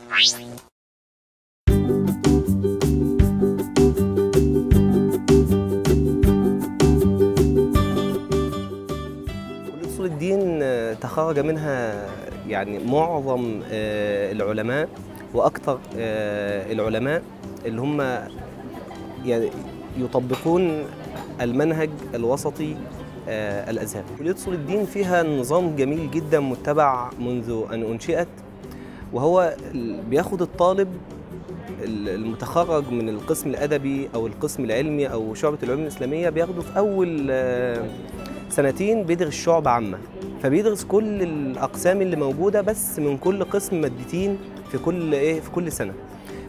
كلية أصول الدين آه، تخرج منها يعني معظم آه، العلماء وأكثر آه، العلماء اللي هم يعني يطبقون المنهج الوسطي آه، الأزهري كلية أصول الدين فيها نظام جميل جدا متبع منذ أن أنشئت وهو ال- بياخد الطالب ال- المتخرج من القسم الأدبي أو القسم العلمي أو شعبة العلوم الإسلامية بياخده في أول آه، سنتين بيدرس شعبة عامة فبيدرس كل الأقسام اللي موجودة بس من كل قسم مادتين في كل إيه في كل سنة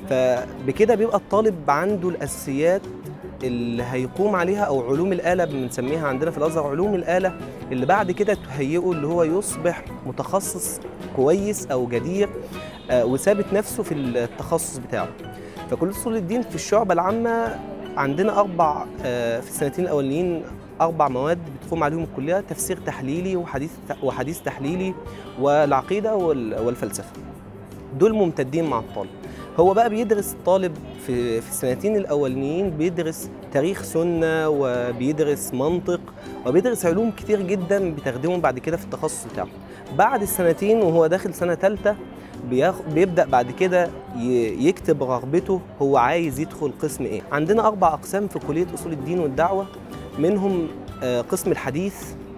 فبكده بيبقى الطالب عنده الأساسيات اللي هيقوم عليها أو علوم الآلة بنسميها عندنا في الأزهر علوم الآلة اللي بعد كده تهيئه اللي هو يصبح متخصص كويس أو جدير آه، وثابت نفسه في التخصص بتاعه فكلية أصول الدين في الشعبة العامة عندنا أربع آه، في السنتين الأولانيين أربع مواد بتقوم عليهم الكلية تفسير تحليلي وحديث وحديث تحليلي والعقيدة وال- والفلسفة دول ممتدين مع الطالب هو بقى بيدرس الطالب في في السنتين الأولانيين بيدرس تاريخ سنة وبيدرس منطق وبيدرس علوم كتير جدا بتخدمه بعد كده في التخصص بتاعه بعد السنتين وهو داخل سنة تالتة بياخ- بيبدأ بعد كده ي- يكتب رغبته هو عايز يدخل قسم ايه عندنا أربع أقسام في كلية أصول الدين والدعوة منهم آه، قسم الحديث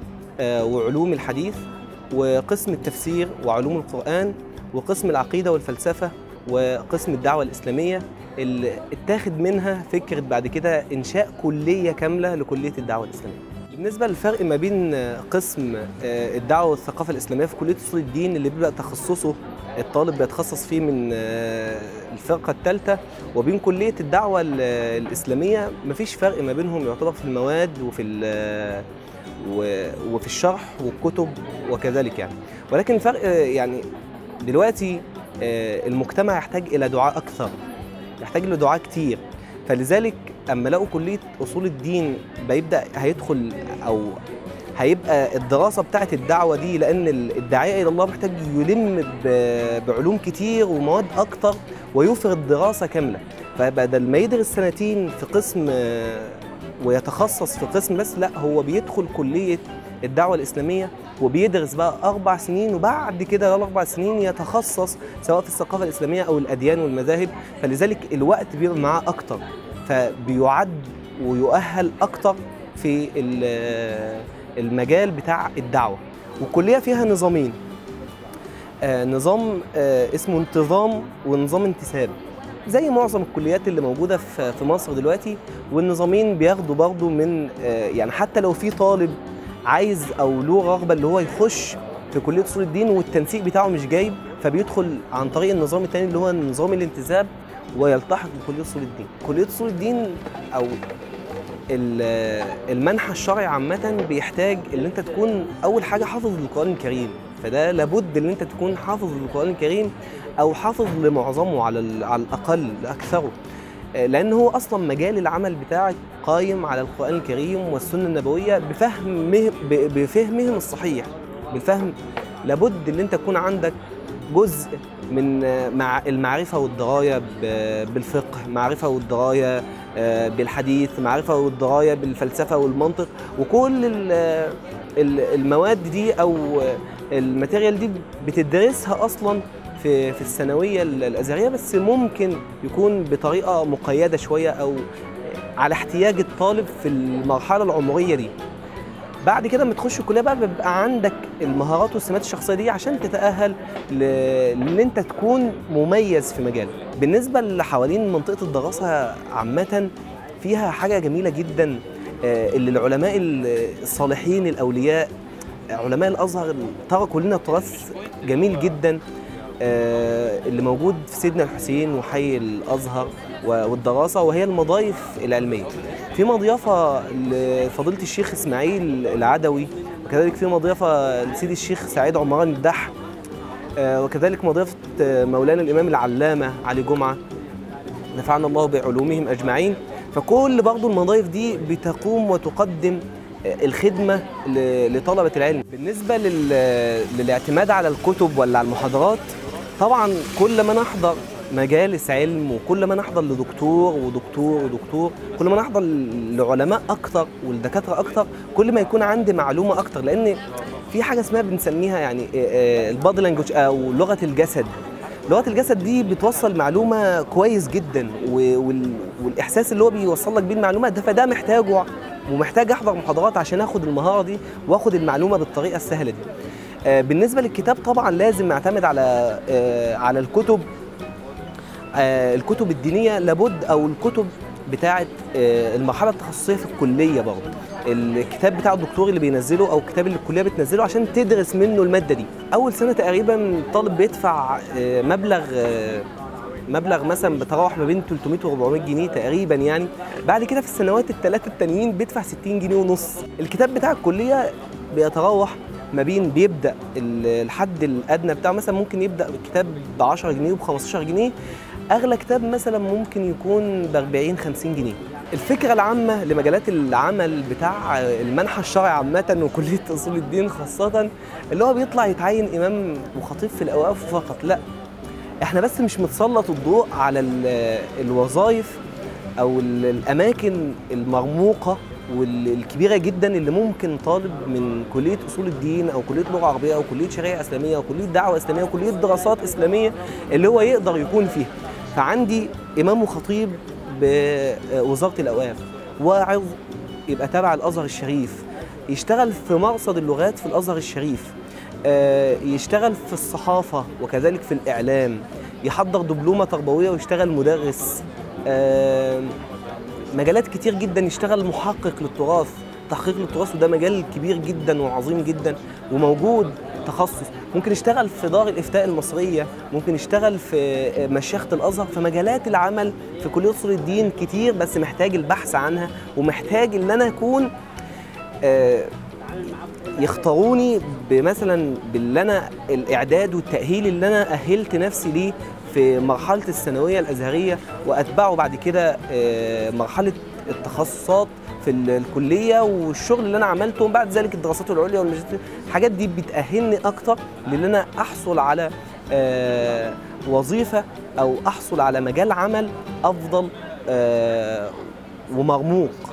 آه، وعلوم الحديث وقسم التفسير وعلوم القرآن وقسم العقيدة والفلسفة وقسم الدعوة الإسلامية اللي اتاخد منها فكرة بعد كده إنشاء كلية كاملة لكلية الدعوة الإسلامية بالنسبة للفرق ما بين آه، قسم آه، الدعوة والثقافة الإسلامية في كلية أصول الدين اللي بيبدأ تخصصه الطالب بيتخصص فيه من آه، الفرقة الثالثة وبين كلية الدعوة ال- الإسلامية مفيش فرق ما بينهم يعتبر في المواد وفي ال- و- وفي الشرح والكتب وكذلك يعني ولكن الفرق آه، يعني دلوقتي آه، المجتمع يحتاج إلى دعاء أكثر يحتاج لدعاء كتير فلذلك اما لقوا كليه اصول الدين بيبدا هيدخل او هيبقى الدراسه بتاعه الدعوه دي لان الداعيه الى الله محتاج يلم ب- بعلوم كتير ومواد اكتر ويفرض دراسه كامله فبدل ما يدرس سنتين في قسم آه، ويتخصص في قسم بس لا هو بيدخل كليه الدعوه الاسلاميه وبيدرس بقى اربع سنين وبعد كده الاربع سنين يتخصص سواء في الثقافه الاسلاميه او الاديان والمذاهب فلذلك الوقت بيبقى معاه اكتر فبيعد ويؤهل اكتر في ال- المجال بتاع الدعوه والكليه فيها نظامين آه، نظام آه، اسمه انتظام ونظام انتساب زي معظم الكليات اللي موجوده في في مصر دلوقتي والنظامين بياخدوا برضه من آه، يعني حتى لو في طالب عايز او له رغبه اللي هو يخش في كليه اصول الدين والتنسيق بتاعه مش جايب فبيدخل عن طريق النظام الثاني اللي هو نظام الانتساب ويلتحق بكليه اصول الدين كليه اصول الدين او ال- المنحى الشرعي عامة بيحتاج ان انت تكون اول حاجة حافظ للقرآن الكريم فده لابد ان انت تكون حافظ للقرآن الكريم او حافظ لمعظمه على ال- على الاقل لاكثره آه، لان هو اصلا مجال العمل بتاعك قايم على القرآن الكريم والسنة النبوية بفهمهم ب- بفهمهم الصحيح بالفهم لابد ان انت تكون عندك جزء من آه، مع المعرفة والدراية ب- بالفقه معرفة والدراية آه، بالحديث معرفة والدراية بالفلسفة والمنطق وكل ال- ال- المواد دي أو الماتيريال دي بتدرسها أصلا في في الثانوية ال- الأزهرية بس ممكن يكون بطريقة مقيدة شوية أو على احتياج الطالب في المرحلة العمرية دي بعد كده لما تخش الكليه بقى بيبقى عندك المهارات والسمات الشخصيه دي عشان تتاهل ل- لان انت تكون مميز في مجالك بالنسبه اللي حوالين منطقه الدراسه عامه فيها حاجه جميله جدا آه، اللي العلماء الصالحين الاولياء علماء الازهر تركوا لنا تراث جميل جدا آه، اللي موجود في سيدنا الحسين وحي الازهر و- والدراسه وهي المضايف العلميه في مضيافه لفضيله الشيخ اسماعيل العدوي وكذلك في مضيافه لسيدي الشيخ سعيد عمران الدح آه، وكذلك مضيافه آه، مولانا الامام العلامه علي جمعه نفعنا الله بعلومهم اجمعين فكل برضه المضايف دي بتقوم وتقدم آه، الخدمه ل- لطلبه العلم بالنسبه لل- للاعتماد على الكتب ولا على المحاضرات طبعا كل ما نحضر مجالس علم وكل ما نحضر لدكتور ودكتور ودكتور كل ما نحضر لعلماء اكتر والدكاتره اكتر كل ما يكون عندي معلومه اكتر لان في حاجه اسمها بنسميها يعني البادي لانجوج او لغه الجسد لغه الجسد دي بتوصل معلومه كويس جدا والاحساس اللي هو بيوصل لك بيه المعلومه ده فده محتاجه ومحتاج احضر محاضرات عشان اخد المهاره دي واخد المعلومه بالطريقه السهله دي بالنسبه للكتاب طبعا لازم نعتمد على على الكتب الكتب الدينيه لابد او الكتب بتاعه المرحله التخصصيه في الكليه برضه الكتاب بتاع الدكتور اللي بينزله او الكتاب اللي الكليه بتنزله عشان تدرس منه الماده دي اول سنه تقريبا الطالب بيدفع مبلغ مبلغ مثلا بتراوح ما بين 300 و 400 جنيه تقريبا يعني بعد كده في السنوات الثلاثه التانيين بيدفع 60 جنيه ونص الكتاب بتاع الكليه بيتراوح ما بين بيبدا الحد الادنى بتاعه مثلا ممكن يبدا الكتاب ب 10 جنيه وب 15 جنيه اغلى كتاب مثلا ممكن يكون ب 40 50 جنيه الفكره العامه لمجالات العمل بتاع المنحى الشرعي عامه وكليه اصول الدين خاصه اللي هو بيطلع يتعين امام وخطيب في الاوقاف فقط لا احنا بس مش متسلط الضوء على الوظائف او الاماكن المرموقه والكبيره جدا اللي ممكن طالب من كليه اصول الدين او كليه لغه عربيه او كليه شريعه اسلاميه او كليه دعوه اسلاميه او كليه دراسات اسلاميه اللي هو يقدر يكون فيها فعندي امام وخطيب بوزاره الاوقاف واعظ يبقى تابع الازهر الشريف يشتغل في مرصد اللغات في الازهر الشريف يشتغل في الصحافه وكذلك في الاعلام يحضر دبلومه تربويه ويشتغل مدرس مجالات كتير جدا يشتغل محقق للتراث تحقيق للتراث وده مجال كبير جدا وعظيم جدا وموجود تخصص ممكن يشتغل في دار الافتاء المصريه ممكن يشتغل في مشيخه الازهر فمجالات العمل في كليه اصول الدين كتير بس محتاج البحث عنها ومحتاج ان انا اكون يختاروني بمثلا باللي انا الاعداد والتاهيل اللي انا اهلت نفسي ليه في مرحله الثانويه الازهريه واتبعه بعد كده مرحله التخصصات في الكليه والشغل اللي انا عملته وبعد ذلك الدراسات العليا والماجستير الحاجات دي بتاهلني اكتر لان انا احصل على وظيفه او احصل على مجال عمل افضل ومرموق